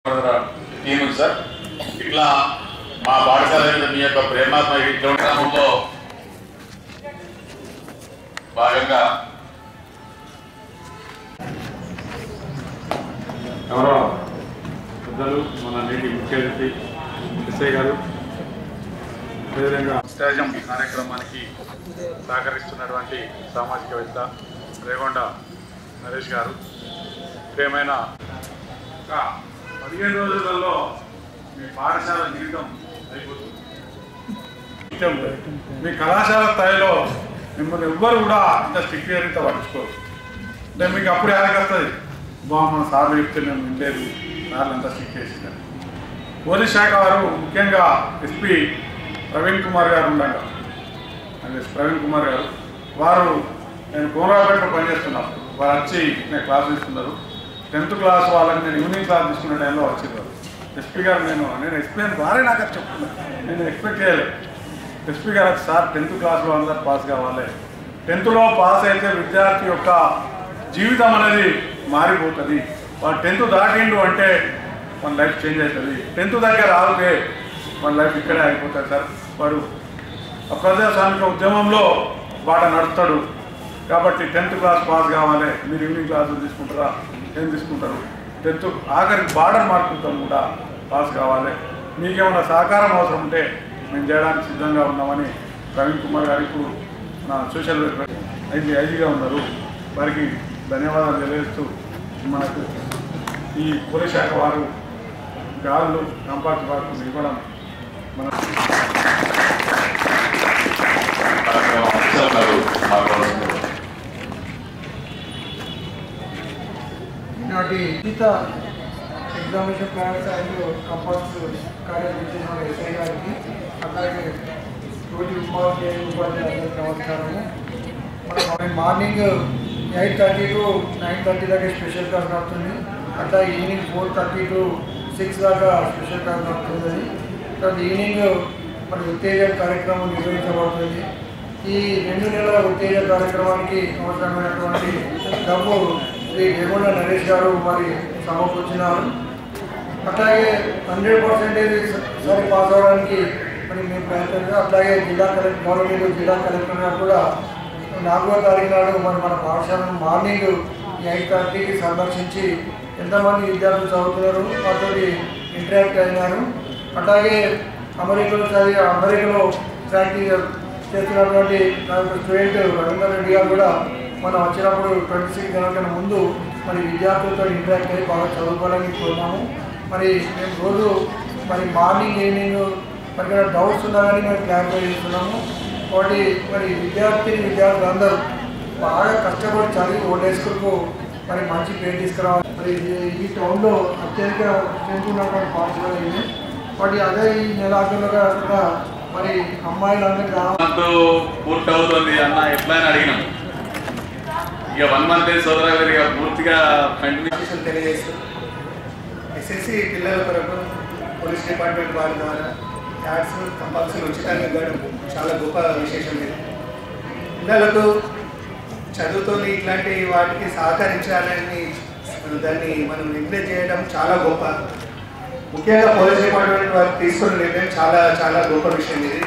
Team ఉంది sir ఇట్లా మా పాఠశాల మీద మీ యొక్క ప్రేమాత్మ ఇట్లా క్రమంలో భాగంగా గౌరవ పెద్దలు మన నేటి ముఖ్య అతిథి ఎస్ఐ గారు అదేవిధంగా స్టేజం కార్యక్రమానికి సహకరిస్తున్నటువంటి సామాజికవేత్త రేగొండ నరేష్ గారు ప్రియమైన ఒక పదిహేను రోజులలో మీ పాఠశాల జీవితం అయిపోతుంది నిత్యం మీ కళాశాల స్థాయిలో మిమ్మల్ని ఎవ్వరు కూడా ఇంత స్ట్రిక్ట్ ఇంత పట్టించుకోరు అంటే మీకు అప్పుడే ఆలకొస్తుంది బా మన సార్లు చెప్తే మేము వినలేదు సార్లు అంతా స్ట్రిక్ట్ చేసిందని పోలీస్ శాఖ వారు ముఖ్యంగా ఎస్పీ ప్రవీణ్ కుమార్ గారు ఉండగా అంటే ప్రవీణ్ కుమార్ గారు వారు నేను కోనరాపేటలో పనిచేస్తున్నప్పుడు వారు వచ్చి నేను క్లాస్ తీసుకున్నారు టెన్త్ క్లాస్ వాళ్ళకి నేను ఈవినింగ్ క్లాస్ తీసుకునే టైంలో వచ్చేవారు ఎస్పీ గారు నేను నేను ఎస్పీ అని వారే నాకు అది చెప్తున్నాను నేను ఎక్స్పెక్ట్ చేయలేదు ఎస్పీ గారు వచ్చి, సార్ టెన్త్ క్లాస్లో అందరు పాస్ కావాలి టెన్త్లో పాస్ అయితే విద్యార్థి యొక్క జీవితం అనేది మారిపోతుంది వాడు టెన్త్ దాటిండు అంటే మన లైఫ్ చేంజ్ అవుతుంది టెన్త్ దగ్గర ఆగితే మన లైఫ్ ఇక్కడే అయిపోతుంది సార్ వాడు ప్రజాస్వామిక ఉద్యమంలో వాట నడుస్తాడు కాబట్టి టెన్త్ క్లాస్ పాస్ కావాలి మీరు ఈవినింగ్ క్లాసులు తీసుకుంటారా ఏం తీసుకుంటారు టెన్త్ ఆఖరికి బార్డర్ మార్కులతో కూడా పాస్ కావాలి మీకేమైనా సహకారం అవసరం ఉంటే మేము చేయడానికి సిద్ధంగా ఉన్నామని ప్రవీణ్ కుమార్ గారు ఇప్పుడు నా సోషల్ వెల్ఫేర్ ఐజీ ఐజీగా ఉన్నారు వారికి ధన్యవాదాలు తెలియజేస్తూ మనకు ఈ పోలీస్ శాఖ వారు గాళ్ళు కంపార్ట్ వారికి ఇవ్వడం మన కార్యక్రమం అఫీసర్ గారు మాట్లాడుతున్నారు ఈనాటి గీత ఎగ్జామినేషన్ ప్లాన్స్ అండ్ కంపల్స్ కార్యదర్శి ఎస్ఐ గారికి అలాగే తోటి ఉపాధ్యాయులు ఉపాధ్యాయులకు నమస్కారము మనం morning eight thirty to nine thirty దాకా స్పెషల్ క్లాస్ నడుతుంది అట్లా evening four thirty to six దాకా స్పెషల్ క్లాస్ నడుతుంది తర్వాత ఈవినింగ్ మన ఉత్తేజ కార్యక్రమం నిర్వహించబడుతుంది ఈ రెండు నెలల ఉత్తేజ కార్యక్రమానికి అవసరమైనటువంటి డబ్బు శ్రీ వేగొండ నరేష్ గారు మరి సమకూర్చినారు అట్లాగే హండ్రెడ్ పర్సెంటేజ్ సరి పాస్ అవడానికి మరి మేము ప్రయత్నం అట్లాగే జిల్లా కలెక్టర్ గౌరవనీయులు జిల్లా కలెక్టర్ గారు కూడా నాలుగో తారీఖు నాడు మరి మన పాఠశాలను మార్నింగ్ ఎయిట్ థర్టీకి సందర్శించి ఎంతమంది విద్యార్థులు చదువుతున్నారు వాటితో ఇంటరాక్ట్ అయినారు అట్లాగే అమెరికాలో చదివి అమెరికాలో ప్రాక్టీస్ చేస్తున్నటువంటి నా యొక్క స్టూడెంట్ రవీందర్ రెడ్డి గారు కూడా మనం వచ్చినప్పుడు ట్వంటీ సిక్స్ జనవరి ముందు మరి విద్యార్థులతో ఇంటరాక్ట్ అయ్యి బాగా చదువుకోవాలని కోరున్నాము మరి మేము రోజు మరి మార్నింగ్ ఈవినింగ్ మరి ఇక్కడ డౌట్స్ ఉన్నా కానీ మేము క్లారిఫై చేస్తున్నాము కాబట్టి మరి విద్యార్థిని విద్యార్థులు అందరూ బాగా కష్టపడి చదివి ఓల్డ్ హై స్కూల్కు మరి మంచి పేరు తీసుకురావాలి మరి ఈ- ఈ టౌన్లో అత్యధిక స్ట్రెంత్ ఉన్నటువంటి పాఠశాల ఇది వాటి అదే ఈ నెలాఖరులుగా కూడా మరి అమ్మాయిలందరూ గ్రామ మంత్ పూర్తి అవుతుంది అన్న ఎట్లయినా అడిగినాం ఇక వన్ మంత్ సోదరా గారు ఇక పూర్తిగా కంటిన్యూ విషయం తెలియజేస్తూ ఎస్ఎస్సి పిల్లల కొరకు పోలీస్ డిపార్ట్మెంట్ వారి ద్వారా యాడ్స్ కంపల్సరీ ఉచితంగా ఇవ్వడం చాలా గొప్ప విశేషం ఇది పిల్లలకు చదువుతో ఇట్లాంటి వాటికి సహకరించాలని దాన్ని మనం ఎంకరేజ్ చేయడం చాలా గొప్ప ముఖ్యంగా పోలీస్ డిపార్ట్మెంట్ వారు తీసుకున్న నిర్ణయం చాలా చాలా గొప్ప విషయం ఇది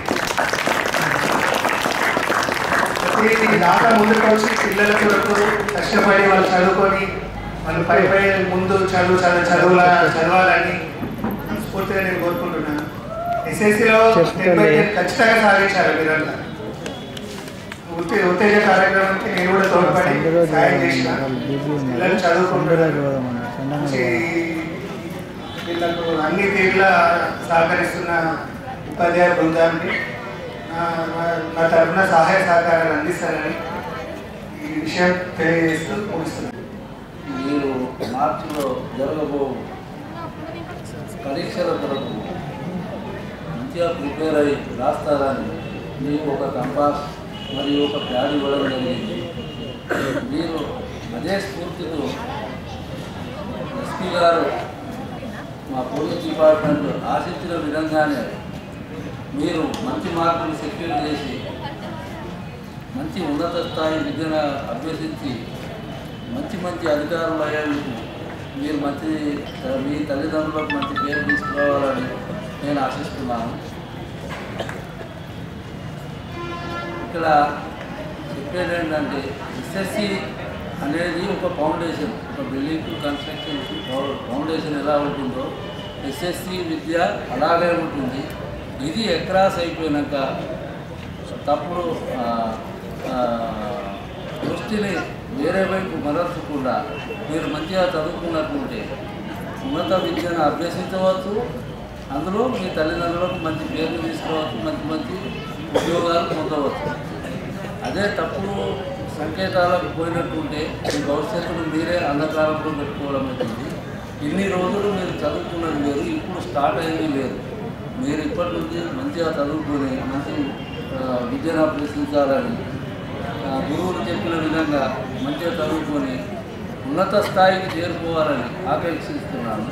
ప్రతి దాకా ముందుకు వచ్చి పిల్లల కొరకు కష్టపడి వాళ్ళు చదువుకొని వాళ్ళు పై పై ముందు చదువు చదువు చదువుల చదవాలని స్ఫూర్తిగా నేను కోరుకుంటున్నాను ఎస్ఎస్సిలో ఖచ్చితంగా సాధించారు మీరంతా ఉత్తే ఉత్తేజ కార్యక్రమానికి నేను కూడా తోడ్పడి సాయం చేసిన పిల్లలు చదువుకుంటున్నారు మంచి వీళ్ళకు అన్ని తీరుల సహకరిస్తున్న ఉపాధ్యాయ బృందానికి నా- నా- నా తరఫున సహాయ సహకారాలు అందిస్తానని ఈ విషయం తెలియజేస్తూ ముగిస్తున్నాను మీరు మార్చిలో జరగబో పరీక్షల కొరకు మంచిగా ప్రిపేర్ అయ్యి రాస్తారని మీకు ఒక కంపాస్ మరియు ఒక ప్యాడ్ ఇవ్వడం జరిగింది మీరు అదే స్ఫూర్తితో ఎస్పీ గారు మా పోలీస్ డిపార్ట్మెంట్ ఆశించిన విధంగానే మీరు మంచి మార్కులు సెక్యూర్ చేసి మంచి ఉన్నత స్థాయి విద్యను అభ్యసించి మంచి మంచి అధికారులు అయ్యేందుకు మీరు మంచి మీ తల్లిదండ్రులకు మంచి పేరు తీసుకురావాలని నేను ఆశిస్తున్నాను ఇక్కడ చెప్పేది ఏంటంటే ఎస్ఎస్సి అనేది ఒక ఫౌండేషన్ ఒక బిల్డింగ్ కన్స్ట్రక్షన్ ఫౌండేషన్ ఎలా ఉంటుందో ఎస్ఎస్సి విద్య అలాగే ఉంటుంది ఇది ఎక్రాస్ అయిపోయినాక తప్పుడు ఆ, ఆ, దృష్టిని వేరే వైపు మరల్చకుండా మీరు మంచిగా చదువుకున్నట్టుంటే ఉన్నత విద్యను అభ్యసించవచ్చు అందులో మీ తల్లిదండ్రులకు మంచి పేర్లు తీసుకోవచ్చు మంచి మంచి ఉద్యోగాలు పొందవచ్చు అదే తప్పుడు సంకేతాలకు పోయినట్టుంటే మీ భవిష్యత్తును మీరే అంధకారంలో పెట్టుకోవడం అవుతుంది ఇన్ని రోజులు మీరు చదువుకున్నది లేదు ఇప్పుడు స్టార్ట్ అయింది లేదు మీరు ఇప్పటి నుంచి మంచిగా చదువుకొని మంచి ఆ, విద్యను అభ్యసించాలని ఆ, గురువులు చెప్పిన విధంగా మంచిగా చదువుకొని ఉన్నత స్థాయికి చేరుకోవాలని ఆకాంక్షిస్తున్నాను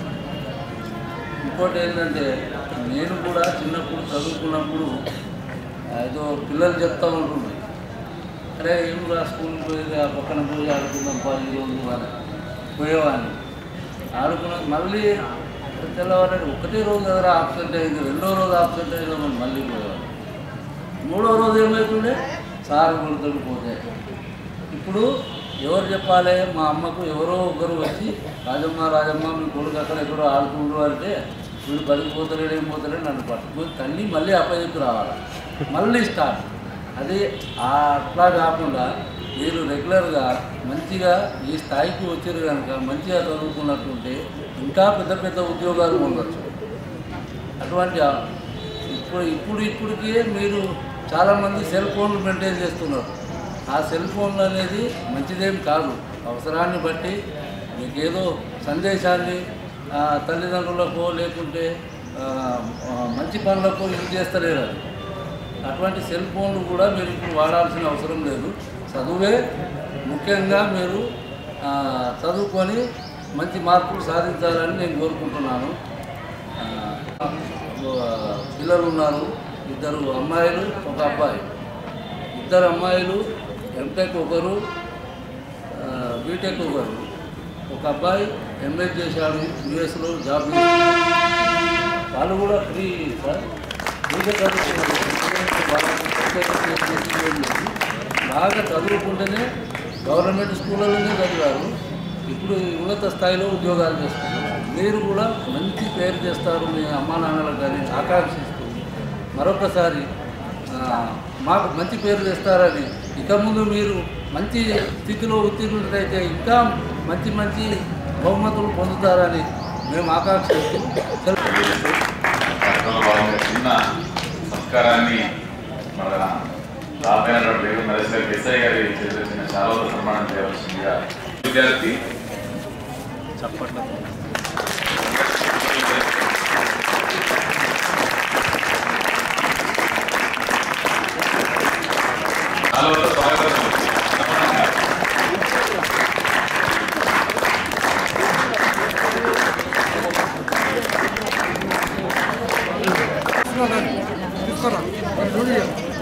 ఇంకోటి ఏంటంటే నేను కూడా చిన్నప్పుడు చదువుకున్నప్పుడు ఏదో పిల్లలు చెప్తా ఉంటుంది అరే ఏం రా స్కూల్కి పోయి ఆ పక్కన పోయి ఆడుకుందాం పా ఈరోజు అని పోయేవాడిని ఆడుకున్న మళ్ళీ తెల్లవారు ఒకటే రోజు కదరా ఆబ్సెంట్ అయింది రెండో రోజు ఆబ్సెంట్ అయిందని మళ్ళీ పోయేవాడిని మూడో రోజు ఏమవుతుండే సార్ కొడుతుంది పోతే ఇప్పుడు ఎవరు చెప్పాలి మా అమ్మకు ఎవరో ఒకరు వచ్చి రాజమ్మ రాజమ్మ మీ కొడుకు అక్కడ ఎక్కడో ఆడుకుంటారు అంటే వీడు పదికి పోతలేడు ఏం పోతలేడు నన్ను పట్టుకొని తల్లి మళ్ళీ అప్పచెప్పి రావాలి మళ్ళీ స్టార్ట్ అది ఆ అట్లా కాకుండా మీరు రెగ్యులర్గా మంచిగా ఈ స్థాయికి వచ్చారు కనుక మంచిగా చదువుకున్నట్టుంటే ఇంకా పెద్ద పెద్ద ఉద్యోగాలు పొందొచ్చు అటువంటి ఆ- ఇప్పుడు ఇప్పుడు ఇప్పటికే మీరు చాలామంది సెల్ ఫోన్లు మెయింటైన్ చేస్తున్నారు ఆ సెల్ ఫోన్లు అనేది మంచిదేం కాదు అవసరాన్ని బట్టి మీకు ఏదో సందేశాన్ని ఆ, తల్లిదండ్రులకో లేకుంటే ఆ, ఆ, మంచి పనులకు యూజ్ చేస్తలేరు అది అటువంటి సెల్ ఫోన్లు కూడా మీరు ఇప్పుడు వాడాల్సిన అవసరం లేదు చదువే ముఖ్యంగా మీరు ఆ, చదువుకొని మంచి మార్కులు సాధించాలని నేను కోరుకుంటున్నాను ఆ, పిల్లలు ఉన్నారు ఇద్దరు అమ్మాయిలు ఒక అబ్బాయి ఇద్దరు అమ్మాయిలు ఎంటెక్ ఒకరు ఆ, బీటెక్ ఒకరు ఒక అబ్బాయి ఎంఎస్ చేశాడు యుఎస్లో జాబ్ చేస్తున్నాడు. వాళ్ళు కూడా ఫ్రీ సార్ ఫ్రీగా చదువుకున్నారు వాళ్ళకి ప్రత్యేక ఫెసిలిటీ ఏం లేదు. బాగా చదువుకుంటేనే గవర్నమెంట్ స్కూళ్ళలోనే చదివారు ఇప్పుడు ఉన్నత స్థాయిలో ఉద్యోగాలు చేస్తున్నారు మీరు కూడా మంచి పేరు చేస్తారు మీ అమ్మా నాన్నలకు కానీ ఆకాంక్షిస్తూ మరొకసారి ఆ, మాకు మంచి పేరు తెస్తారని ఇక ముందు మీరు మంచి స్థితిలో ఉత్తీర్ణులైతే ఇంకా మంచి మంచి బహుమతులు పొందుతారని మేము ఆకాంక్షిస్తూ సెలవు కార్యక్రమంలో భాగంగా చిన్న సంస్కారాన్ని మన రాబోయినటువంటి వేగం నరేష్ గారి ఎస్ఐ గారి చేతిలో చిన్న శాలలో సన్మానం చేయవలసిందిగా విద్యార్థి శాలువతో స్వాగతం సన్మానంగా. తీసుకోరా చూడు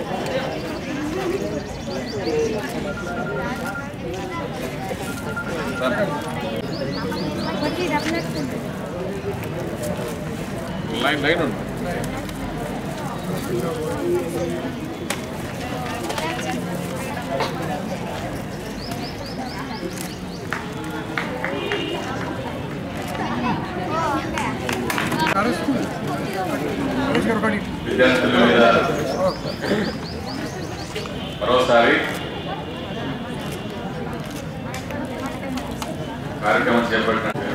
లైన్ లైన్ ఉంది నరేష్ నరేష్ గారు కానీ విద్యార్థుల మీద మరోసారి కార్యక్రమం చేపట్టిన